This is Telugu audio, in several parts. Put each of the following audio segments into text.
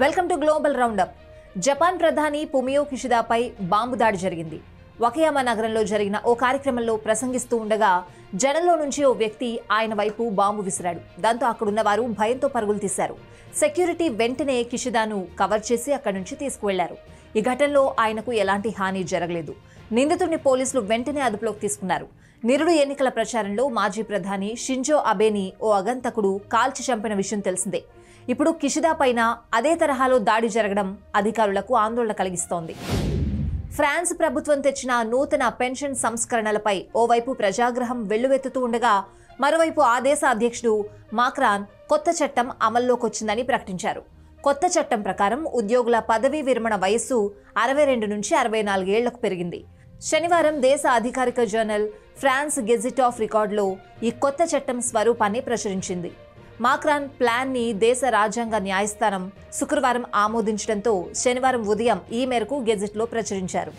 welcome to global roundup Japan ప్రధాని పుమియో కిషిదాపై బాంబు దాడి జరిగింది వకయామా నగరంలో జరిగిన ఓ కార్యక్రమంలో ప్రసంగిస్తూ ఉండగా జనంలో నుంచి ఓ వ్యక్తి ఆయన వైపు బాంబు విసిరాడు దాంతో అక్కడున్న వారు భయంతో పరుగులు తీశారు సెక్యూరిటీ వెంటనే కిషిదాను కవర్ చేసి అక్కడి నుంచి తీసుకువెళ్లారు ఈ ఘటనలో ఆయనకు ఎలాంటి హాని జరగలేదు నిందితుడిని పోలీసులు వెంటనే అదుపులోకి తీసుకున్నారు నిరుడు ఎన్నికల ప్రచారంలో మాజీ ప్రధాని షింజో అబేని ఓ అగంతకుడు కాల్చి చంపిన విషయం తెలిసిందే ఇప్పుడు కిషిదా పైన అదే తరహాలో దాడి జరగడం అధికారులకు ఆందోళన కలిగిస్తోంది ఫ్రాన్స్ ప్రభుత్వం తెచ్చిన నూతన పెన్షన్ సంస్కరణలపై ఓవైపు ప్రజాగ్రహం వెల్లువెత్తుతూ ఉండగా మరోవైపు ఆ దేశ అధ్యక్షుడు మాక్రాన్ కొత్త చట్టం అమల్లోకొచ్చిందని ప్రకటించారు కొత్త చట్టం ప్రకారం ఉద్యోగుల పదవీ విరమణ వయస్సు అరవై రెండు నుంచి అరవై నాలుగేళ్లకు పెరిగింది శనివారం దేశ అధికారిక జర్నల్ ఫ్రాన్స్ గెజిట్ ఆఫ్ రికార్డులో ఈ కొత్త చట్టం స్వరూపాన్ని ప్రచురించింది మాక్రాన్ ప్లాన్ ని దేశ రాజ్యాంగ న్యాయస్థానం శుక్రవారం ఆమోదించడంతో శనివారం ఉదయం ఈ మేరకు గెజిట్లో ప్రచురించారు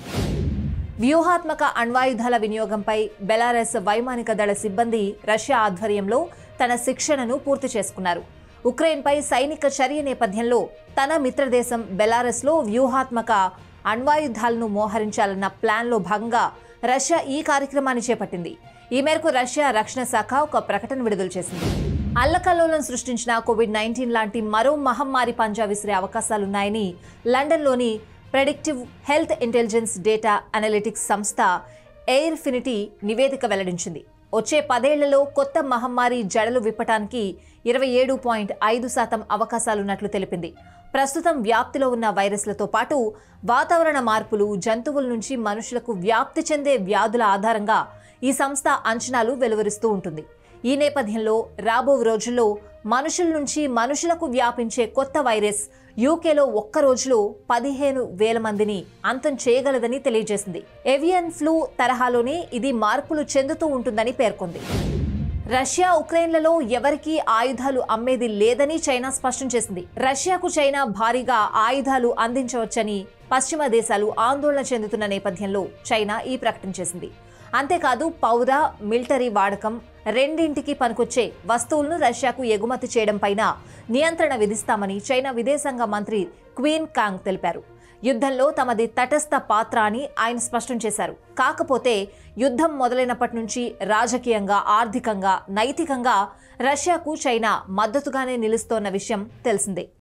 వ్యూహాత్మక అణ్వాయుధాల వినియోగంపై బెలారస్ వైమానిక దళ సిబ్బంది రష్యా ఆధ్వర్యంలో తన శిక్షణను పూర్తి చేసుకున్నారు ఉక్రెయిన్పై సైనిక చర్య నేపథ్యంలో తన మిత్రదేశం బెలారస్లో వ్యూహాత్మక అణ్వాయుధాలను మోహరించాలన్న ప్లాన్లో భాగంగా రష్యా ఈ కార్యక్రమాన్ని చేపట్టింది ఈ మేరకు రష్యా రక్షణ శాఖ ఒక ప్రకటన విడుదల చేసింది అల్లకల్లోలం సృష్టించిన కోవిడ్ నైన్టీన్ లాంటి మరో మహమ్మారి పంజా విసిరే అవకాశాలున్నాయని లండన్లోని predictive health intelligence data analytics సంస్థ ఎయిర్ఫినిటీ నివేదిక వెల్లడించింది వచ్చే పదేళ్లలో కొత్త మహమ్మారి జడలు విప్పటానికి ఇరవై ఏడు పాయింట్ ఐదు శాతం అవకాశాలున్నట్లు తెలిపింది ప్రస్తుతం వ్యాప్తిలో ఉన్న వైరస్లతో పాటు వాతావరణ మార్పులు జంతువుల నుంచి మనుషులకు వ్యాప్తి చెందే వ్యాధుల ఆధారంగా ఈ సంస్థ అంచనాలు వెలువరిస్తూ ఉంటుంది ఈ నేపథ్యంలో రాబో రోజుల్లో మనుషుల నుంచి మనుషులకు వ్యాపించే కొత్త వైరస్ యూకేలో ఒక్క రోజులో పదిహేను వేల మందిని అంతం చేయగలదని తెలియజేసింది ఏవియన్ ఫ్లూ తరహాలోనే ఇది మార్పులు చెందుతూ ఉంటుందని పేర్కొంది రష్యా ఉక్రెయిన్లలో ఎవరికీ ఆయుధాలు అమ్మేది లేదని చైనా స్పష్టం చేసింది రష్యాకు చైనా భారీగా ఆయుధాలు అందించవచ్చని పశ్చిమ దేశాలు ఆందోళన చెందుతున్న నేపథ్యంలో చైనా ఈ ప్రకటన చేసింది అంతేకాదు పౌర మిలిటరీ వాడకం రెండింటికి పనికొచ్చే వస్తువులను రష్యాకు ఎగుమతి చేయడం పైన నియంత్రణ విధిస్తామని చైనా విదేశాంగ మంత్రి క్వీన్ కాంగ్ తెలిపారు యుద్ధంలో తమది తటస్థ పాత్ర అని ఆయన స్పష్టం చేశారు కాకపోతే యుద్ధం మొదలైనప్పటి నుంచి రాజకీయంగా ఆర్థికంగా నైతికంగా రష్యాకు చైనా మద్దతుగానే నిలుస్తోన్న విషయం తెలిసిందే